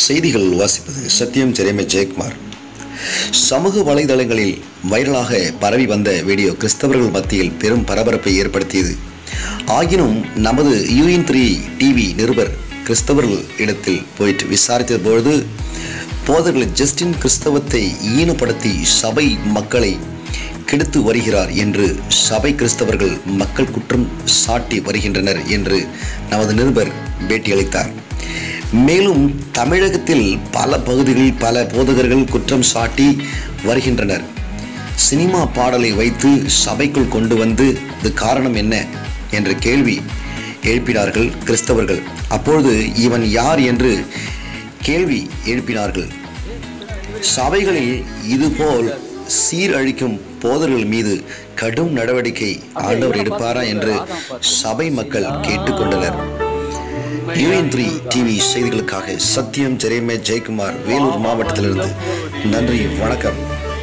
செய்திகள் வாசிப்பது சத்யம் ஜெரேமே ஜெயக்குமார் சமூக வலைதளங்களில் வைரலாக பரவி வந்த வீடியோ கிறிஸ்தவர்கள் மத்தியில் பெரும் பரபரப்பை ஏற்படுத்தியது ஆயினும் நமது யூஎன் த்ரீ டிவி நிருபர் கிறிஸ்தவர்கள் இடத்தில் போயிட்டு விசாரித்த பொழுது போதர்கள் ஜஸ்டின் கிறிஸ்தவத்தை ஈனப்படுத்தி சபை மக்களை கெடுத்து வருகிறார் என்று சபை கிறிஸ்தவர்கள் மக்கள் குற்றம் சாட்டி வருகின்றனர் என்று நமது நிருபர் பேட்டியளித்தார் மேலும் தமிழகத்தில் பல பகுதிகளில் பல போதகர்கள் குற்றம் சாட்டி வருகின்றனர் சினிமா பாடலை வைத்து சபைக்குள் கொண்டு வந்து இது காரணம் என்ன என்ற கேள்வி எழுப்பினார்கள் கிறிஸ்தவர்கள் அப்பொழுது இவன் யார் என்று கேள்வி எழுப்பினார்கள் சபைகளில் இதுபோல் சீரழிக்கும் போதர்கள் மீது கடும் நடவடிக்கை ஆண்டவர் எடுப்பாரா என்று சபை மக்கள் கேட்டுக்கொண்டனர் யூஎன் த்ரீ டிவி செய்திகளுக்காக சத்யம் ஜெரேமே ஜெயக்குமார் வேலூர் மாவட்டத்திலிருந்து நன்றி வணக்கம்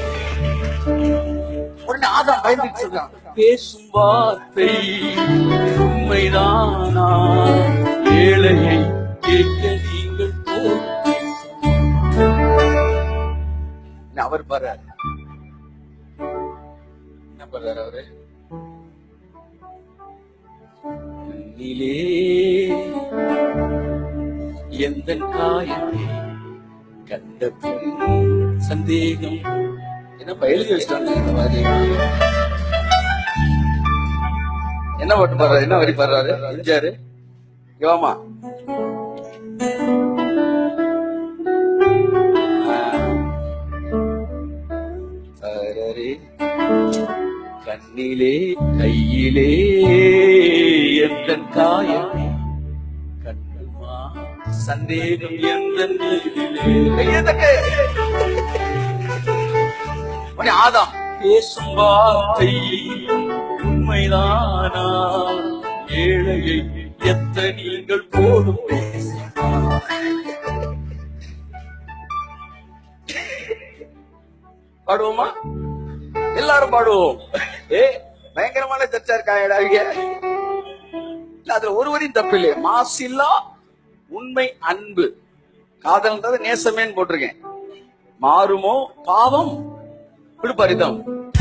உடனே ஆதாம் பயந்துட்டு இருக்கான் பேசும் வார்த்தை உண்மைதானா ஏழையை கேட்க நீங்கள் போய் என்ன அவர் பாரு என்ன பண்றாரு அவரு கண்ணிலே எந்த காயத்தை கண்ட பின் சந்தேகம் என்னப்பா எழுதி வச்சிட்டாங்க இந்த மாதிரி என்ன பாட்டு பாடுறாரு என்ன வரி பாடுறாரு எம்ஜிஆரு யோமா கண்ணிலே கையிலே எந்த காயத்தை கண்ணுமா சந்தேகம் எந்த உடனே ஆதாம் பேசும் வார்த்தை உண்மைதானா ஏழையை எத்த நீங்கள் போதும் பாடுவோமா எல்லாரும் பாடுவோம் ஏ பயங்கரமான சர்ச்சா இருக்காங்கடா இங்க இல்ல அதுல ஒருவரையும் தப்பு இல்லையே மாசில்லா உண்மை அன்பு காதல்ன்றது நேசமேன்னு போட்டிருக்கேன் மாறுமோ பாவம் விடுபரிதம்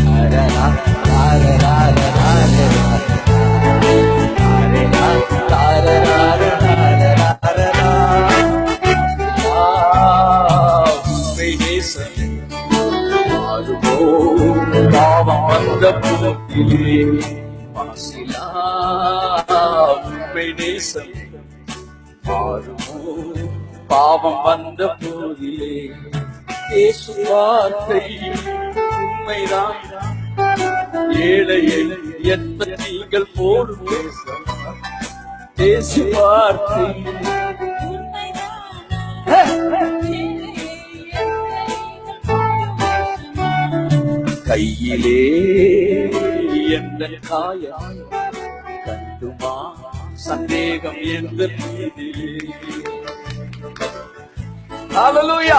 உண்மை நேசம் மாறுமோ பாவம் வந்த போக்கிலே மாசிலா உண்மை நேசம் மாறுமோ பாவம் வந்த போதிலே பேசும் வார்த்தை உண்மைதான் ஏழையை எத்த நீங்கள் போடும் பேசி வார்த்தை கையிலே எந்த காயம் கண்டுமா சந்தேகம் எந்த மீதிலே ஹalleluya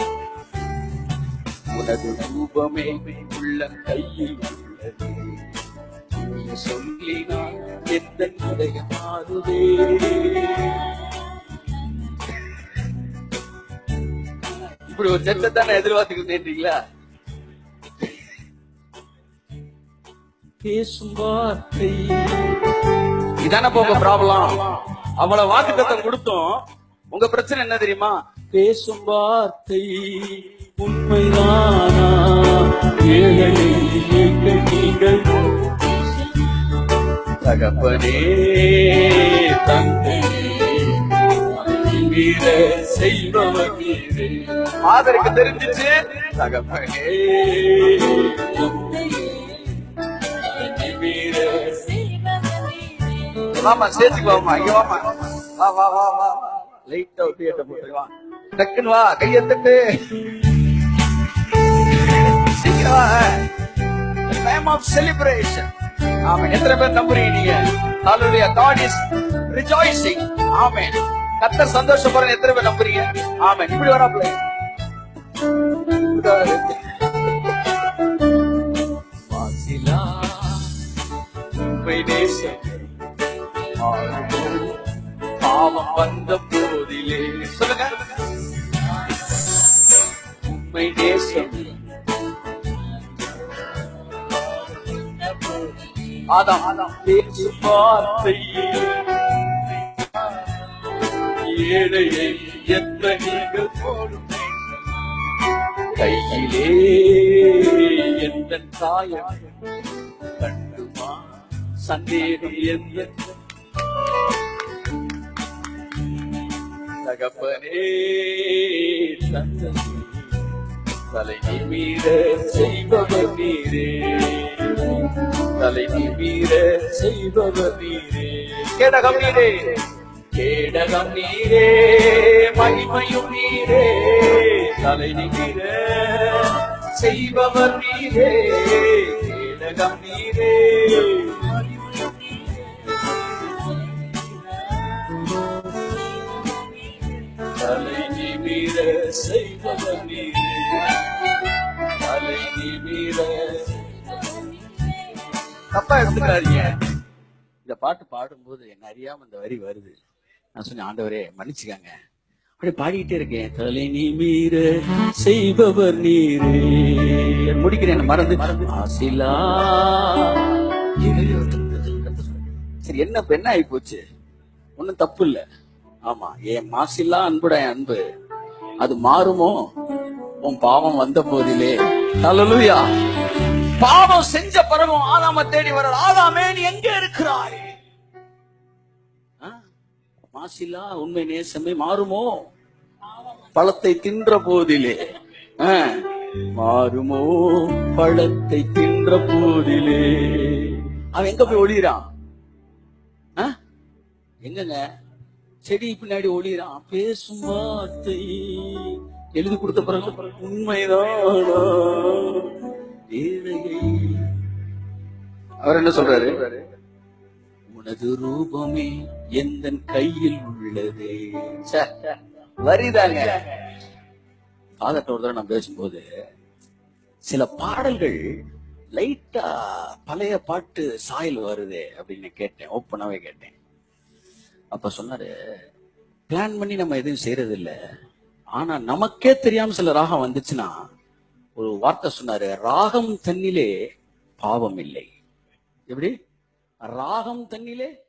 உனது ரூபமே உள்ள கையில் உள்ளது நீ சொல்லினால் எந்த நிலைய மாறுதே இப்படி ஒரு சர்ச்சை தானே எதிர்பார்த்துக்கிட்டு இருந்தீங்களா பேசும் வார்த்தை இதானே போங்க ப்ராப்ளம் அவ்வளவு வாக்குத்தத்தம் கொடுத்தோம் உங்க பிரச்சனை என்ன தெரியுமா பேசும் வார்த்தை உண்மைதானா ஏழையை கேட்க நீங்கள் தகப்பனே தந்தை வீர செய்பவர் நீரே. ஆதருக்கு தெரிஞ்சிச்சு தகப்பனே வீர வாமா ஸ்டேஜுக்கு வாமா இங்க வாமா வா வா வா வா லைட்டா ஒட்டி ஏட்ட போட்டு வா டக்குன்னு வா கையை தட்டு சீக்கிரம் வா டைம் ஆஃப் செலிப்ரேஷன் ஆமென் எத்தனை பேர் நம்புறீங்க நீங்க ஹalleluya God is rejoicing ஆமென் கர்த்தர் சந்தோஷப்படுற எத்தனை பேர் நம்புறீங்க ஆமென் இப்படி வராப்ல வாசிலா உண்மை நேசம் மாறுமோ பாவம் வந்த போதிலே சொல்லுங்க உண்மை நேசம் ஆதாம் ஆதாம் பேசும் வார்த்தை ஏழையை எத்த நீங்கள் போடும் கையிலே எந்த காயம் கண்டுமா சந்தேகம் எந்த தகப்பனே தந்தை தலை நிமீர செய்பவர் நீரே தலை நிமீர செய்பவர் நீரே கேடகம் நீரே கேடகம் நீரே மகிமையும் நீரே தலை நிமிர செய்பவர் நீரே கேடகம் நீரே தலை நிமிர செய்பவர் நீரே தலை நிமிர தப்பா எடுத்துக்காதீங்க இந்த பாட்டு பாடும்போது என்ன அறியாம இந்த வரி வருது நான் சொன்னேன் ஆண்டவரே மன்னிச்சுக்கங்க அப்படியே பாடிக்கிட்டே இருக்கேன் தலை நீ மீற செய்பவர் நீரே முடிக்கிறேன் மறந்து ஆசிலா சரி என்ன இப்ப என்ன ஆகி போச்சு ஒண்ணும் தப்பு இல்ல ஆமா என் மாசில்லா அன்புடைய அன்பு அது மாறுமோ உன் பாவம் வந்த போதிலே ஹalleluya பாவம் செஞ்ச பிறகும் ஆதாம தேடி வர ஆதாமே நீ எங்க இருக்கிறாய் ஆ? மாசில்லா உண்மை நேசமே மாறுமோ பழத்தை தின்ற போதிலே ஆ, மாறுமோ பழத்தை தின்ற போதிலே அவன் எங்க போய் ஒளிகிறான் ஆ? எங்கங்க செடி பின்னாடி ஒளிகிறான் பேசும் வார்த்தை எழுதி கொடுத்த பிறகு உண்மைதானா ஏழையை அவர் என்ன சொல்றாரு உனது ரூபமே எந்த கையில் உள்ளதே ச்சே, வரிதாங்க ஃபாதர்ட்ட ஒரு தடவை நான் பேசும்போது சில பாடல்கள் லைட்டா பழைய பாட்டு சாயல் வருதே அப்படின்னு கேட்டேன் ஓப்பனாவே கேட்டேன் அப்ப சொன்னாரு பிளான் பண்ணி நம்ம எதுவும் செய்யறது இல்ல ஆனா நமக்கே தெரியாம சில ராகம் வந்துச்சுன்னா ஒரு வார்த்தை சொன்னாரு ராகம் தன்னிலே பாவம் இல்லை எப்படி ராகம் தன்னிலே